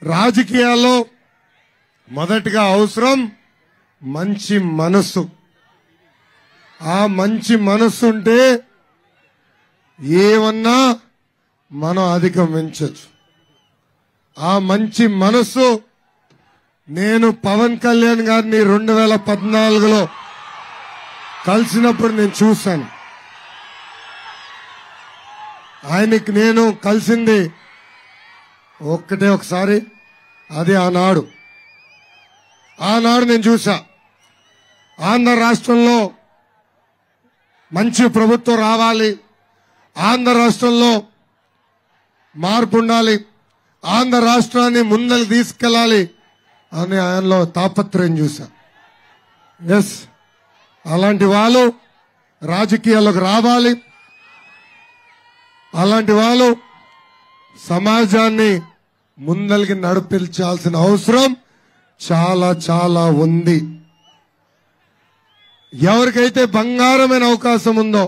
రాజకీయాల్లో మొదటిగా అవసరం మంచి మనస్సు ఆ మంచి మనస్సు ఉంటే ఏమన్నా మనం అధిగమించచ్చు ఆ మంచి మనస్సు నేను పవన్ కళ్యాణ్ గారిని రెండు వేల పద్నాలుగులో కలిసినప్పుడు నేను చూశాను ఆయనకి నేను కలిసింది ఒక్కటే ఒకసారి అది ఆనాడు ఆనాడు నేను చూసా ఆంధ్ర రాష్ట్రంలో మంచి ప్రభుత్వం రావాలి ఆంధ్ర రాష్ట్రంలో మార్పు ఉండాలి ఆంధ్ర రాష్ట్రాన్ని ముందరికి తీసుకెళ్ళాలి అని ఆయనలో తాపత్రయం చూశా ఎస్ అలాంటి వాళ్ళు రాజకీయాల్లోకి రావాలి అలాంటి వాళ్ళు సమాజాన్ని ముందలికి నడిపించాల్సిన అవసరం చాలా చాలా ఉంది ఎవరికైతే బంగారమైన అవకాశం ఉందో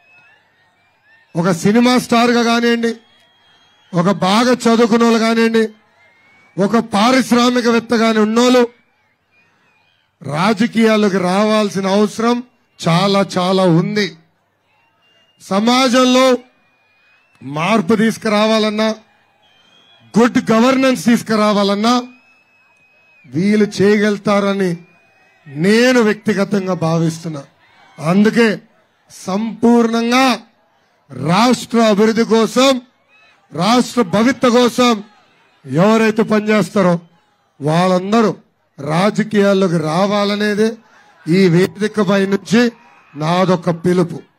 ఒక సినిమా స్టార్గా కానివ్వండి ఒక బాగా చదువుకున్న వాళ్ళు కానివ్వండి ఒక పారిశ్రామికవేత్త కాని ఉన్నోళ్ళు రాజకీయాలకు రావాల్సిన అవసరం చాలా చాలా ఉంది సమాజంలో మార్పు తీసుకురావాలన్నా గుడ్ గవర్నెన్స్ తీసుకురావాలన్నా వీళ్ళు చేయగలుగుతారని నేను వ్యక్తిగతంగా భావిస్తున్నా అందుకే సంపూర్ణంగా రాష్ట్ర అభివృద్ధి కోసం రాష్ట్ర భవిత కోసం ఎవరైతే పనిచేస్తారో వాళ్ళందరూ రాజకీయాల్లోకి రావాలనేదే ఈ వేదికపై నుంచి నాదొక పిలుపు